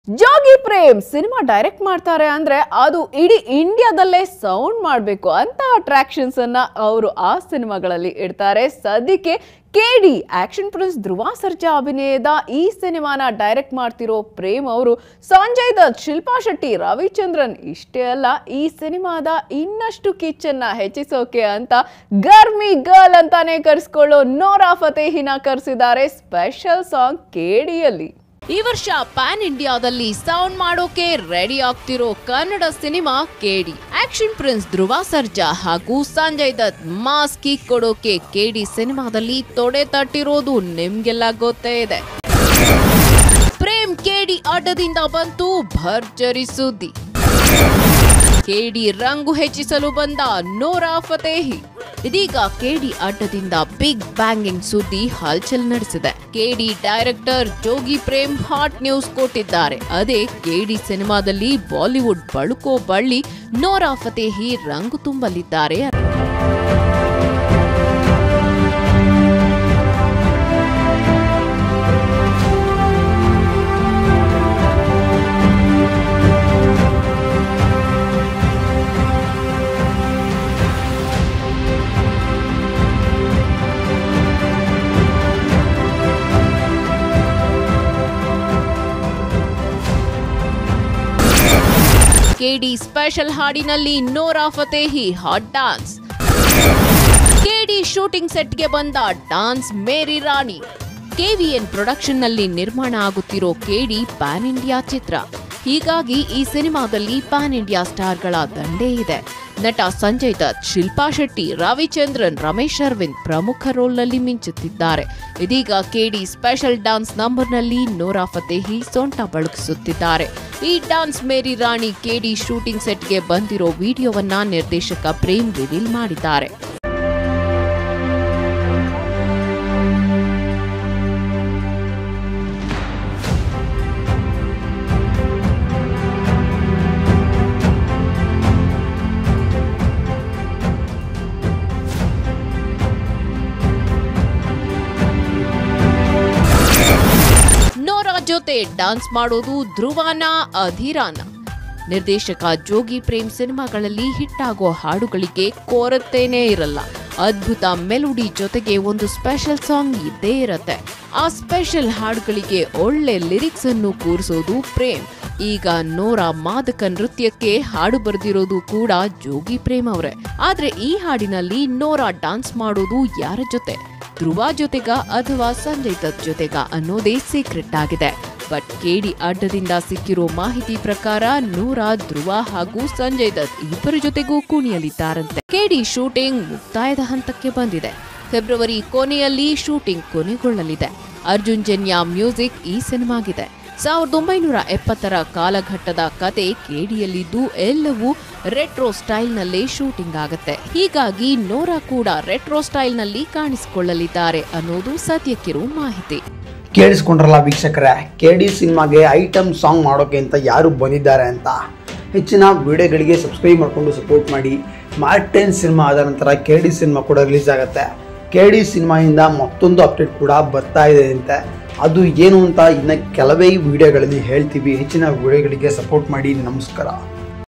ಜೋಗಿ Prem cinema direct ಮಾಡ್ತಾರೆ ಅಂದ್ರೆ ಅದು ಇಡೀ ಇಂಡಿಯಾದಲ್ಲೇ ಸೌಂಡ್ ಮಾಡಬೇಕು ಅಂತ ಅಟ್ರಾಕ್ಷನ್ಸ್ ಅನ್ನ ಅವರು ಆ ಸಿನಿಮಾಗಳಲ್ಲಿ ಇಡ್ತಾರೆ ಸದ್ಯಕ್ಕೆ KD action prince Dhruva Sarja ಅಭಿನಯದ ಈ ಸಿನಿಮಾನ ಡೈರೆಕ್ಟ್ ಮಾಡ್ತಿರೋ ಪ್ರೇಮ್ ಅವರು ಸಂಜಯ್ ದತ್ ಶಿಲ್ಪಾ ಶೆಟ್ಟಿ ರವಿಚಂದ್ರನ್ ಇಷ್ಟೇ ಅಲ್ಲ ಈ ಸಿನಿಮಾದ ಇನ್ನಷ್ಟು ಕಿಚ್ಚನ್ನ ಹೆಚ್ಚಿಸೋಕೆ ಅಂತ ಗರ್ಮಿ ಗರ್ಲ್ ಅಂತಾನೆ ಕರೆಸ್ಕೊಳ್ಳೋ ನೋರಾ ಫತೇಹಿನ ಕರೆಸಿದ್ದಾರೆ ಸ್ಪೆಷಲ್ ಸಾಂಗ್ ಕೇಡಿಯಲ್ಲಿ ಈ ವರ್ಷ ಪ್ಯಾನ್ ಇಂಡಿಯಾದಲ್ಲಿ ಸೌಂಡ್ ಮಾಡೋಕೆ ರೆಡಿ ಆಗ್ತಿರೋ Kannada cinema KD action prince Dhruva Sarja ಹಾಗೂ ಸಂಜಯ್ ದತ್ ಮಾಸ್ ಕಿಕ್ ಕೊಡೋಕೆ ಕೇಡಿ ಸಿನಿಮಾದಲ್ಲಿ ತೊಡೆ ತಟ್ಟಿರೋದು ನಿಮ್ಗೆಲ್ಲ ಗೊತ್ತೇ ಇದೆ ಪ್ರೇಮ್ ಕೇಡಿ ಅಡ್ಡದಿಂದ ಬಂತು ಭರ್ಜರಿ ಸುದ್ದಿ ಕೆಡಿ ರಂಗು ಹೆಚ್ಚಿಸಲು ಬಂದ ನೋರಾ ಫತೇಹಿ ಇದೀಗ ಕೆಡಿ ಅಡ್ಡದಿಂದ ಬಿಗ್ ಬ್ಯಾಂಗಿಂಗ್ ಸುದ್ದಿ ಹಲ್ಚಲ್ ನಡೆಸಿದೆ KD director Jogi Prem hot news ಕೊಟ್ಟಿದ್ದಾರೆ ಅದೇ ಕೆಡಿ ಸಿನಿಮಾದಲ್ಲಿ ಬಾಲಿವುಡ್ ಬಳುಕೋ ಬಳ್ಳಿ ನೋರಾ ಫತೇಹಿ ರಂಗು ತುಂಬಲಿದ್ದಾರೆ ಕೆಡಿ ಸ್ಪೆಷಲ್ ಹಾಡಿನಲ್ಲಿ Nora Fatehi hot dance KD shooting ಸೆಟ್ಗೆ ಬಂದ dance Meri Rani KVN production ನಲ್ಲಿ ನಿರ್ಮಾಣ ಆಗುತ್ತಿರೋ ಕೆಡಿ ಪ್ಯಾನ್ ಇಂಡಿಯಾ ಚಿತ್ರ ಹೀಗಾಗಿ ಈ ಸಿನಿಮಾದಲ್ಲಿ ಪ್ಯಾನ್ ಇಂಡಿಯಾ ಸ್ಟಾರ್ಗಳ ದಂಡೇ ಇದೆ ನಟ ಸಂಜಯ್ ದತ್ ಶಿಲ್ಪಾ ಶೆಟ್ಟಿ ರವಿಚಂದ್ರನ್ ರಮೇಶ್ ಅರವಿಂದ್ ಪ್ರಮುಖ ರೋಲ್ನಲ್ಲಿ ಮಿಂಚುತ್ತಿದ್ದಾರೆ ಇದೀಗ ಕೆಡಿ ಸ್ಪೆಷಲ್ ಡಾನ್ಸ್ ನಂಬರ್ನಲ್ಲಿ ನೋರಾ ಫತೇಹಿ ಸೊಂಟ ಬಳಕಿಸುತ್ತಿದ್ದಾರೆ ಈ ಡಾನ್ಸ್ ಮೇರಿ ರಾಣಿ ಕೆಡಿ ಶೂಟಿಂಗ್ ಸೆಟ್ಗೆ ಬಂದಿರೋ ವಿಡಿಯೋವನ್ನ ನಿರ್ದೇಶಕ ಪ್ರೇಮ್ ರಿವೀಲ್ ಮಾಡಿದ್ದಾರೆ ನೋರಾ ಜೊತೆ ಡಾನ್ಸ್ ಮಾಡೋದು ಧ್ರುವನ ಅಧಿರಾನ ನಿರ್ದೇಶಕ ಜೋಗಿ ಪ್ರೇಮ್ ಸಿನಿಮಾಗಳಲ್ಲಿ ಹಿಟ್ ಆಗೋ ಹಾಡುಗಳಿಗೆ ಕೋರತ್ತೇನೇ ಇರಲ್ಲ ಅದ್ಭುತ ಮೆಲೋಡಿ ಜೊತೆಗೆ ಒಂದು ಸ್ಪೆಷಲ್ ಸಾಂಗ್ ಇದ್ದೇ ಇರತ್ತೆ ಆ ಸ್ಪೆಷಲ್ ಹಾಡುಗಳಿಗೆ ಒಳ್ಳೆ ಲಿರಿಕ್ಸ್ ಅನ್ನು ಕೂರಿಸೋದು ಪ್ರೇಮ್ ಈಗ ನೋರಾ ಮಾದಕ ನೃತ್ಯಕ್ಕೆ ಹಾಡು ಬರೆದಿರೋದು ಕೂಡ ಜೋಗಿ ಪ್ರೇಮ್ ಅವರೇ ಆದ್ರೆ ಈ ಹಾಡಿನಲ್ಲಿ ನೋರಾ ಡಾನ್ಸ್ ಮಾಡೋದು ಯಾರ ಜೊತೆ ಧ್ರುವ ಜೊತೆಗ ಅಥವಾ ಸಂಜಯ್ ದತ್ ಜೊತೆಗ ಅನ್ನೋದೇ ಸೀಕ್ರೆಟ್ ಆಗಿದೆ ಬಟ್ ಕೆಡಿ ಅಡ್ಡದಿಂದ ಸಿಕ್ಕಿರೋ ಮಾಹಿತಿ ಪ್ರಕಾರ ನೂರಾ ಧ್ರುವ ಹಾಗೂ ಸಂಜಯ್ ದತ್ ಇಬ್ಬರ ಜೊತೆಗೂ ಕುಣಿಯಲಿದ್ದಾರಂತೆ ಕೆಡಿ ಶೂಟಿಂಗ್ ಮುಕ್ತಾಯದ ಹಂತಕ್ಕೆ ಬಂದಿದೆ ಫೆಬ್ರವರಿ ಕೊನೆಯಲ್ಲಿ ಶೂಟಿಂಗ್ ಕೊನೆಗೊಳ್ಳಲಿದೆ ಅರ್ಜುನ್ ಜನ್ಯ ಮ್ಯೂಸಿಕ್ ಈ ಸಿನಿಮಾಗಿದೆ ಸಾವಿರದ ಒಂಬೈನೂರ ಎಪ್ಪತ್ತರ ಕಾಲಘಟ್ಟದ ಕತೆ ಕೇಡಿಯಲ್ಲಿದ್ದು ಎಲ್ಲವೂ ರೆಟ್ರೋ ಸ್ಟೈಲ್ನಲ್ಲೇ ಶೂಟಿಂಗ್ ಆಗುತ್ತೆ ಹೀಗಾಗಿ ನೋರಾ ಕೂಡ ರೆಟ್ರೋ ಸ್ಟೈಲ್ನಲ್ಲಿ ಕಾಣಿಸಿಕೊಳ್ಳಲಿದ್ದಾರೆ ಅನ್ನೋದು ಸದ್ಯಕ್ಕಿರೋ ಮಾಹಿತಿ ಕೇಳಿಸ್ಕೊಂಡ್ರಲ್ಲ ವೀಕ್ಷಕರೇ ಕೆ ಡಿ ಸಿನಿಮಾಗೆ ಐಟಮ್ ಸಾಂಗ್ ಮಾಡೋಕೆ ಅಂತ ಯಾರು ಬಂದಿದ್ದಾರೆ ಅಂತ ಹೆಚ್ಚಿನ ವಿಡಿಯೋಗಳಿಗೆ ಸಬ್ಸ್ಕ್ರೈಬ್ ಮಾಡಿಕೊಂಡು ಸಪೋರ್ಟ್ ಮಾಡಿ ಮಾರ್ಟೆನ್ ಸಿನಿಮಾ ಆದ ನಂತರ ಕೆ ಡಿ ಸಿನಿಮಾ ಕೂಡ ರಿಲೀಸ್ ಆಗುತ್ತೆ ಕೆ ಡಿ ಸಿನಿಮಾಯಿಂದ ಮತ್ತೊಂದು ಅಪ್ಡೇಟ್ ಕೂಡ ಬರ್ತಾ ಇದೆ ಅಂತೆ ಅದು ಏನು ಅಂತ ಇನ್ನು ಕೆಲವೇ ವಿಡಿಯೋಗಳಲ್ಲಿ ಹೇಳ್ತೀವಿ ಹೆಚ್ಚಿನ ವಿಡಿಯೋಗಳಿಗೆ ಸಪೋರ್ಟ್ ಮಾಡಿ ನಮಸ್ಕಾರ